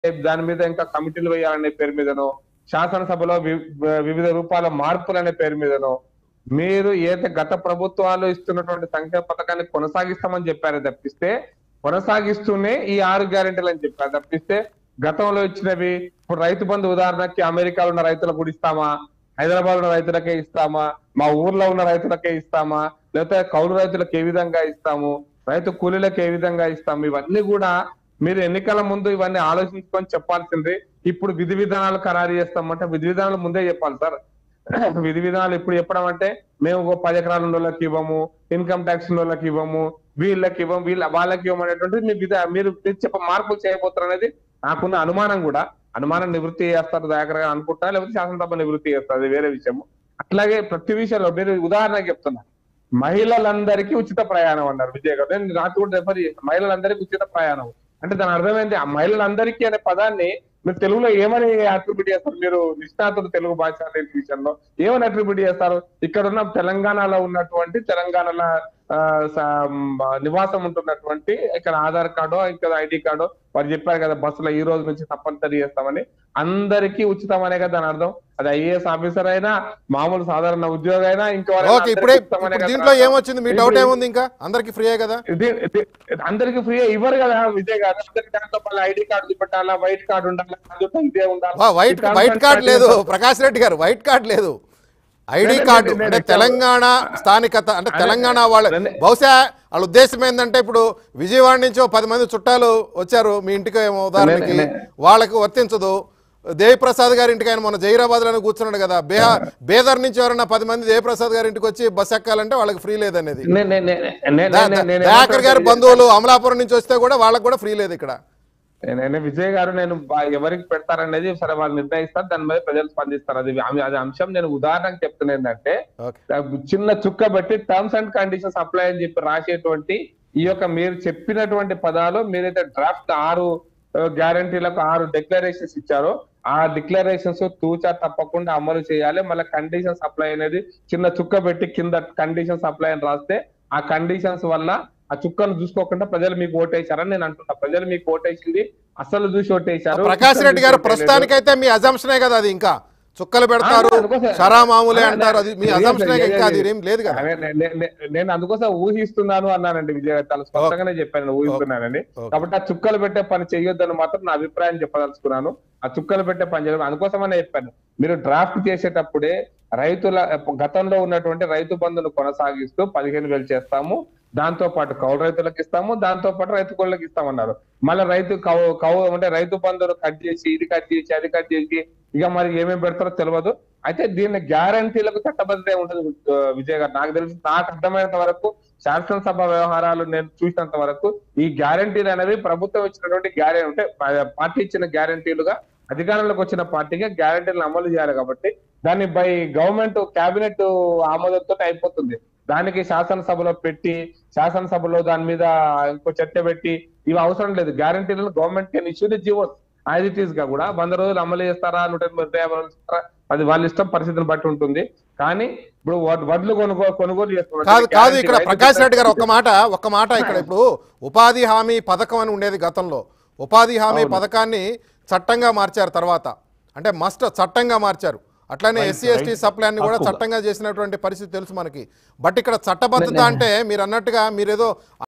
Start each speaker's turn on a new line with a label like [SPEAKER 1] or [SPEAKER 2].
[SPEAKER 1] దాని మీద ఇంకా కమిటీలు వేయాలనే పేరు మీదనో శాసనసభలో వి- వివిధ రూపాల మార్పులనే పేరు మీదనో మీరు ఏదైతే గత ప్రభుత్వాలు ఇస్తున్నటువంటి సంక్షేమ పథకాన్ని కొనసాగిస్తామని చెప్పారు తప్పిస్తే కొనసాగిస్తూనే ఈ ఆరు గ్యారెంటీలు అని చెప్పారు తప్పిస్తే గతంలో ఇచ్చినవి ఇప్పుడు రైతు బంధు ఉదాహరణకి అమెరికాలో ఉన్న రైతులకు కూడా ఇస్తామా హైదరాబాద్ ఉన్న రైతులకే ఇస్తామా మా ఊర్లో ఉన్న రైతులకే ఇస్తామా లేకపోతే కౌలు రైతులకు ఏ విధంగా ఇస్తాము రైతు కూలీలకు ఏ విధంగా ఇస్తాము ఇవన్నీ కూడా మీరు ఎన్నికల ముందు ఇవన్నీ ఆలోచించుకొని చెప్పాల్సింది ఇప్పుడు విధి విధానాలు ఖరారు చేస్తామంటే విధి విధానాలు ముందే చెప్పాలి సార్ విధి విధానాలు ఇప్పుడు చెప్పడం అంటే మేము ఒక పది ఎకరాల ఉన్న వాళ్ళకి ఇవ్వము ఇన్కమ్ ట్యాక్స్ ఉన్న వాళ్ళకి ఇవ్వము వీళ్ళకి ఇవ్వము వీళ్ళ వాళ్ళకి ఇవ్వము అనేటువంటిది మీ విధా మీరు మీరు చెప్ప మార్పులు చేయబోతారు అనేది నాకున్న అనుమానం కూడా అనుమానం నివృత్తి చేస్తారు దగ్గర అనుకుంటా లేకపోతే శాసనసభ నివృత్తి చేస్తారు అది వేరే విషయము అట్లాగే ప్రతి విషయంలో మీరు ఉదాహరణకి చెప్తున్నా మహిళలందరికీ ఉచిత ప్రయాణం అన్నారు విజయ్ గారు నేను రాత్రి కూడా రెఫర్ చేస్తాను మహిళలందరికీ ఉచిత ప్రయాణం అంటే దాని అర్థమైంది ఆ మహిళలందరికీ అనే పదాన్ని మీరు తెలుగులో ఏమని అట్రిబ్యూట్ చేస్తారు మీరు నిష్ణాతులు తెలుగు భాష అనే విషయంలో ఏమని అట్రిబ్యూట్ చేస్తారు ఇక్కడ ఉన్న తెలంగాణలో ఉన్నటువంటి తెలంగాణలో ఆ, స- మ, నివాసం ఉంటున్నటువంటి ఇక్కడ ఆధార్ కార్డు ఇక్కడ ఐడి కార్డు వారు చెప్పారు కదా బస్సులో ఈ రోజు నుంచి తప్పనిసరి చేస్తామని అందరికీ ఉచితం అనే కదా దాని అర్థం అది ఐఏఎస్ ఆఫీసర్ అయినా మామూలు సాధారణ ఉద్యోగం అయినా ఇంకా
[SPEAKER 2] ఓకే ఇప్పుడే ఇప్పుడు దీంట్లో ఏమొచ్చింది మీ డౌట్ ఏముంది ఇంకా అందరికి ఫ్రీయే కదా
[SPEAKER 1] ఇది ఇది- అందరికి ఫ్రీ ఇవ్వరు కదా విజయ్ గారు అందరికి దాంట్లో మళ్ళీ ఐడి కార్డు చూపెట్టాలా వైట్ కార్డు ఉండాలా అందులో ఇదే ఉండాలి
[SPEAKER 2] వా, వైట్ వైట్ కార్డ్ లేదు ప్రకాష్ రెడ్డి గారు వైట్ కార్డ్ లేదు ఐడి
[SPEAKER 1] లేదు,
[SPEAKER 2] కార్డు
[SPEAKER 1] లేదు,
[SPEAKER 2] అంటే
[SPEAKER 1] లేదు.
[SPEAKER 2] తెలంగాణ స్థానికత అంటే
[SPEAKER 1] అదే,
[SPEAKER 2] తెలంగాణ వాళ్ళ
[SPEAKER 1] అదే.
[SPEAKER 2] బహుశా వాళ్ళ ఉద్దేశం ఏంటంటే ఇప్పుడు విజయవాడ నుంచి ఓ పది మంది చుట్టాలు వచ్చారు మీ ఇంటికి ఏమో ఉదాహరణకి
[SPEAKER 1] లే, లే.
[SPEAKER 2] వాళ్ళకి వర్తించదు దేవిప్రసాద్ గారి ఇంటికి ఆయన మన జైరాబాద్ లోనే కూర్చున్నాడు కదా బేహా బేదర్ నుంచి ఎవరైనా పది మంది దేవిప్రసాద్ గారి ఇంటికి వచ్చి బస్ ఎక్కాలంటే వాళ్ళకి ఫ్రీ లేదనేది
[SPEAKER 1] నే- నే- నే- నే-
[SPEAKER 2] దా-
[SPEAKER 1] నే-
[SPEAKER 2] దా-
[SPEAKER 1] నేను
[SPEAKER 2] దయాకర్ గారి
[SPEAKER 1] ఏమంటున్నా-
[SPEAKER 2] బంధువులు అమలాపురం నుంచి వస్తే కూడా వాళ్ళకి కూడా ఫ్రీ లేదు ఇక్కడ
[SPEAKER 1] నేను విజయ్ గారు నేను బా- ఎవరికి పెడతారనేది సరే వాళ్ళు నిర్ణయిస్తారు దాని మీద ప్రజలు స్పందిస్తారు అది అం- అది అంశం నేను ఉదాహరణకు చెప్తున్నా ఏంటంటే
[SPEAKER 2] ఓకే
[SPEAKER 1] చిన్న చుక్క పెట్టి టర్మ్స్ అండ్ కండిషన్స్ అప్లై అని చెప్పి రాసేటువంటి ఈ యొక్క మీరు చెప్పినటువంటి పదాలు మీరైతే డ్రాఫ్ట్ ఆరు గ్యారంటీలకు ఆరు డిక్లరేషన్స్ ఇచ్చారో ఆ డిక్లరేషన్స్ తూచా తప్పకుండా అమలు చేయాలి మళ్ళీ కండిషన్స్ అప్లై అనేది చిన్న చుక్క పెట్టి కింద కండిషన్స్ అప్లై అని రాస్తే ఆ కండిషన్స్ వల్ల ఆ చుక్కను చూసుకోకుండా ప్రజలు మీకు ఓటేశారని నేను అంటున్నా ప్రజలు మీకు ఓటేసింది అసలు చూసి ఓటేశారు
[SPEAKER 2] ప్రకాష్ రెడ్డి గారు
[SPEAKER 1] చూసి ఓటేయలేదు.
[SPEAKER 2] ప్రస్తుతానికైతే మీ అజంప్షనే కదా అది ఇంకా చుక్కలు పెడతారు
[SPEAKER 1] ఆ, అందుకోసం-
[SPEAKER 2] షరా మామూలే
[SPEAKER 1] ఆ,
[SPEAKER 2] అంటారు అది మీ
[SPEAKER 1] లేదు,
[SPEAKER 2] అజంప్షనే
[SPEAKER 1] లేదు,
[SPEAKER 2] ఇంకా అది
[SPEAKER 1] లేదు.
[SPEAKER 2] ఏం లేదు కదా
[SPEAKER 1] అదే, నే- నే- నే- నేను అందుకోసం ఊహిస్తున్నాను అన్నానండి విజయ్ గారు. చాలా స్పష్టంగానే చెప్పాను ఊహిస్తున్నానని
[SPEAKER 2] ఓకే.
[SPEAKER 1] కాబట్టి ఆ చుక్కలు పెట్టే పని చేయొద్దని మాత్రం నా అభిప్రాయం చెప్పదలుచుకున్నాను ఆ చుక్కలు పెట్టే పని చేయడం అందుకోసమనే చెప్పాను మీరు డ్రాఫ్ట్ చేసేటప్పుడే రైతుల గతంలో ఉన్నటువంటి రైతు బంధును కొనసాగిస్తూ పదిహేను వేలు చేస్తాము దాంతో పాటు కౌలు రైతులకు ఇస్తాము దాంతో పాటు రైతు కోళ్ళకి ఇస్తామన్నారు మళ్ళీ రైతు కౌ కౌ అంటే రైతు బంధును కట్ చేసి ఇది కట్ చేసి అది కట్ చేసి ఇక మరి ఏమేమి పెడతారో తెలియదు అయితే దీన్ని గ్యారంటీలకు చట్టబద్ధత ఉండదు ఆ, విజయ్ గారు నాకు తెలిసి నాకు అర్థమైనంత వరకు శాసనసభ వ్యవహారాలు నేను చూసినంత వరకు ఈ గ్యారంటీలు అనేవి ప్రభుత్వం ఇచ్చినటువంటి గ్యారెంటీ అంటే పా- పార్టీ ఇచ్చిన గ్యారంటీలుగా అధికారంలోకి వచ్చిన పార్టీగా గ్యారంటీలను అమలు చేయాలి కాబట్టి దాన్ని బై గవర్నమెంట్ కేబినెట్ ఆమోదంతో అయిపోతుంది దానికి శాసనసభలో పెట్టి శాసనసభలో దాని మీద ఇంకో చర్చ పెట్టి ఇవి అవసరం లేదు గ్యారంటీలను government can issue the GOs as it is గా కూడా వంద రోజులు అమలు చేస్తారా నూట ఎనభై యాభై రోజులు చేస్తారా అది వాళ్ళ ఇష్టం పరిస్థితిని బట్టి ఉంటుంది కానీ ఇప్పుడు వడ్- వడ్లు కొనుగోలు కొనుగోలు చేస్తున్నారు
[SPEAKER 2] కాదు కాదు
[SPEAKER 1] గ్యారంటీ
[SPEAKER 2] ఇక్కడ
[SPEAKER 1] రైతు
[SPEAKER 2] ప్రకాష్ రెడ్డి గారు ఒక్క మాట ఒక్క మాట ఇక్కడ ఇప్పుడు ఉపాధి హామీ పథకం అని ఉండేది గతంలో ఉపాధి హామీ
[SPEAKER 1] అవును.
[SPEAKER 2] పథకాన్ని చట్టంగా మార్చారు తర్వాత అంటే మస్ట్ చట్టంగా మార్చారు అట్లానే
[SPEAKER 1] Right,
[SPEAKER 2] SC ST
[SPEAKER 1] right.
[SPEAKER 2] Supply అన్ని కూడా
[SPEAKER 1] హక్కుగా.
[SPEAKER 2] చట్టంగా చేసినటువంటి పరిస్థితి తెలుసు మనకి బట్ ఇక్కడ చట్టబద్ధత అంటే మీరు అన్నట్టుగా మీరేదో